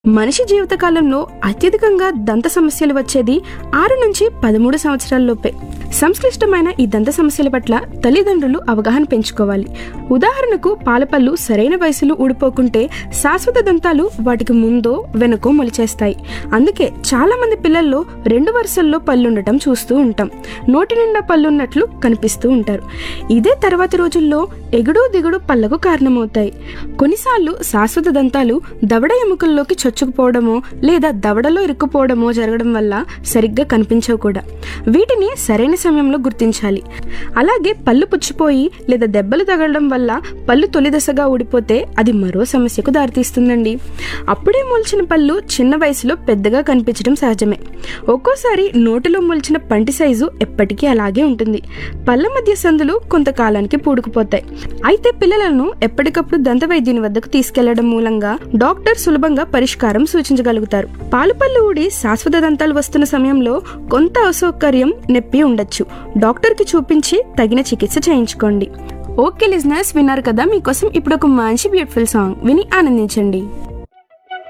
మనిషి జీవితకాలంలో అత్యధికంగా దంత సమస్యలు వచ్చేది ఆరు నుంచి పదమూడు సంవత్సరాల్లోపే సంక్లిష్టమైన ఈ దంత సమస్యల పట్ల తల్లిదండ్రులు అవగాహన పెంచుకోవాలి ఉదాహరణకు పాలపళ్ళు సరైన వయసులో ఊడిపోకుంటే శాశ్వత దంతాలు వాటికి ముందో వెనకో మొలిచేస్తాయి అందుకే చాలా మంది పిల్లల్లో రెండు వరుసల్లో పళ్ళుండటం చూస్తూ ఉంటాం నోటి నిండా పళ్ళున్నట్లు కనిపిస్తూ ఉంటారు ఇదే తర్వాతి రోజుల్లో ఎగుడు దిగుడు పళ్ళకు కారణమవుతాయి కొన్నిసార్లు శాశ్వత దంతాలు దవడ ఎముకల్లోకి చొచ్చుకుపోవడమో లేదా దవడలో ఇరుక్కుపోవడమో జరగడం వల్ల సరిగ్గా కనిపించవు కూడా వీటిని సరైన సమయంలో గుర్తించాలి అలాగే పళ్ళు పుచ్చిపోయి లేదా దెబ్బలు తగలడం వల్ల పళ్ళు తొలి దశగా ఊడిపోతే అది మరో సమస్యకు దారితీస్తుందండి అప్పుడే మొలిచిన పళ్ళు చిన్న వయసులో పెద్దగా కనిపించడం సహజమే ఒక్కోసారి నోటిలో మొలిచిన పంటి సైజు ఎప్పటికీ అలాగే ఉంటుంది పళ్ళ మధ్య సందులు కొంతకాలానికి పూడుకుపోతాయి అయితే పిల్లలను ఎప్పటికప్పుడు దంత వైద్యుని వద్దకు తీసుకెళ్లడం మూలంగా డాక్టర్ సులభంగా పరిష్కారం సూచించగలుగుతారు పాలుపళ్ళు ఊడి శాశ్వత దంతాలు వస్తున్న సమయంలో కొంత అసౌకర్యం నొప్పి ఉండొచ్చు డాక్టర్కి చూపించి తగిన చికిత్స చేయించుకోండి ఓకే లిజనర్స్ విన్నారు కదా మీకోసం ఇప్పుడు ఒక మంచి బ్యూటిఫుల్ సాంగ్ విని ఆనందించండి